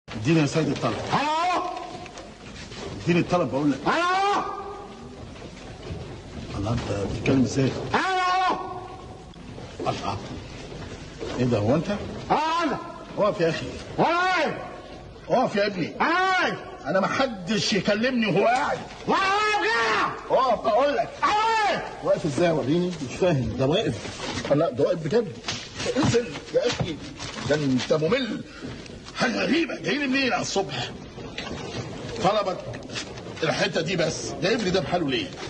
اديني يا سيد الطلب انا اديني الطلب بقول لك انا الله انت بتتكلم ازاي؟ انا الله ايه ده هو انت؟ انا اقف يا اخي انا اقف يا ابني انا انا ما حدش يكلمني وهو قاعد واقف اقف بقول لك انا واقف ازاي وريني مش فاهم ده واقف لا ده واقف بجد انزل يا اخي ده انت ممل حاجه غريبه جاي لي منين على الصبح طلبك الحته دي بس جايب لي ده بحاله ليه